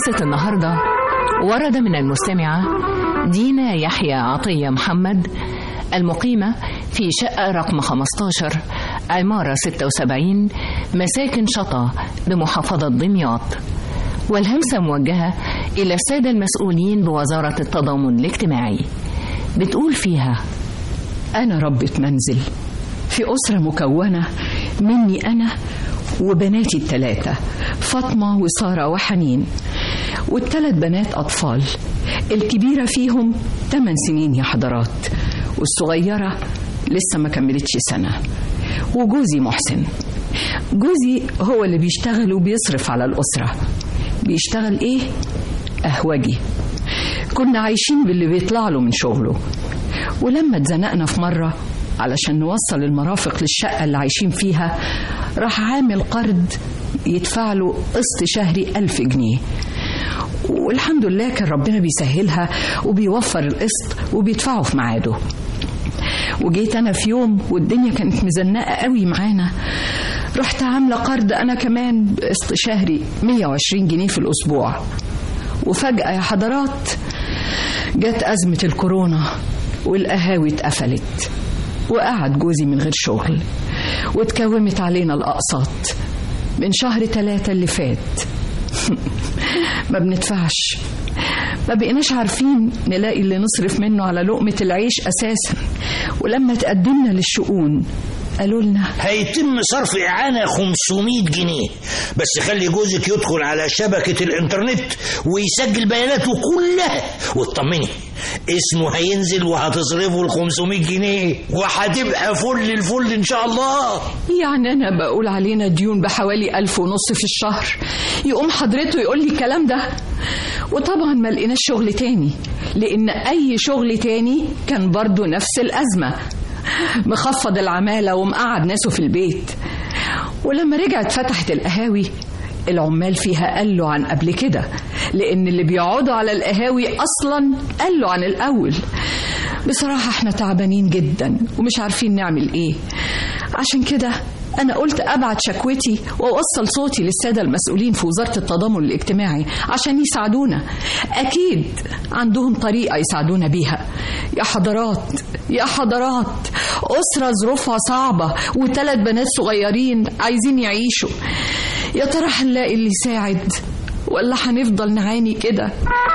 همسة النهاردة ورد من المستمعة دينا يحيى عطية محمد المقيمة في شقة رقم 15 عمارة 76 مساكن شطا بمحافظة دمياط والهمسة موجهة إلى السادة المسؤولين بوزارة التضامن الاجتماعي بتقول فيها أنا ربة منزل في أسرة مكونة مني أنا وبناتي التلاتة فاطمة وسارة وحنين والتلات بنات أطفال الكبيرة فيهم 8 سنين يا حضرات والصغيرة لسه ما كملتش سنة وجوزي محسن جوزي هو اللي بيشتغل وبيصرف على الأسرة بيشتغل إيه؟ أهوجي كنا عايشين باللي بيطلع له من شغله ولما اتزنقنا في مرة علشان نوصل المرافق للشقة اللي عايشين فيها راح عامل قرض يدفع له قسط شهري ألف جنيه والحمد لله كان ربنا بيسهلها وبيوفر القسط وبيدفعه في ميعاده وجيت أنا في يوم والدنيا كانت مزنقة قوي معانا رحت عاملة قرض أنا كمان بقسط شهري 120 جنيه في الأسبوع وفجأة يا حضرات جت أزمة الكورونا والقهاوي اتقفلت وقعد جوزي من غير شغل واتكومت علينا الأقساط من شهر ثلاثة اللي فات ما بندفعش ما بقيناش عارفين نلاقي اللي نصرف منه على لقمة العيش أساسا ولما تقدمنا للشؤون قالوا لنا هيتم صرف إعانة 500 جنيه بس خلي جوزك يدخل على شبكة الإنترنت ويسجل بياناته كلها واطمني اسمه هينزل وهتصرفه ال 500 جنيه وهتبقى فل الفل إن شاء الله يعني أنا بقول علينا ديون بحوالي ألف ونص في الشهر يقوم حضرته يقول لي الكلام ده وطبعا ما لقيناش شغل تاني لأن أي شغل تاني كان برضو نفس الأزمة مخفض العمالة ومقعد ناسه في البيت ولما رجعت فتحت القهاوي العمال فيها قلوا عن قبل كده لأن اللي بيقعدوا على القهاوي أصلا قلوا عن الأول بصراحة احنا تعبانين جدا ومش عارفين نعمل ايه عشان كده أنا قلت أبعت شكوتي وأوصل صوتي للسادة المسؤولين في وزارة التضامن الاجتماعي عشان يساعدونا أكيد عندهم طريقة يساعدونا بيها يا حضرات يا حضرات أسرة ظروفها صعبة وثلاث بنات صغيرين عايزين يعيشوا يا ترى هنلاقي اللي يساعد ولا هنفضل نعاني كده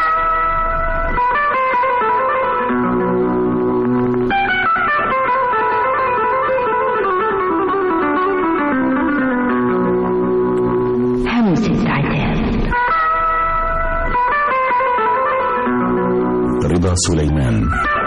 همسة عتاب رضا سليمان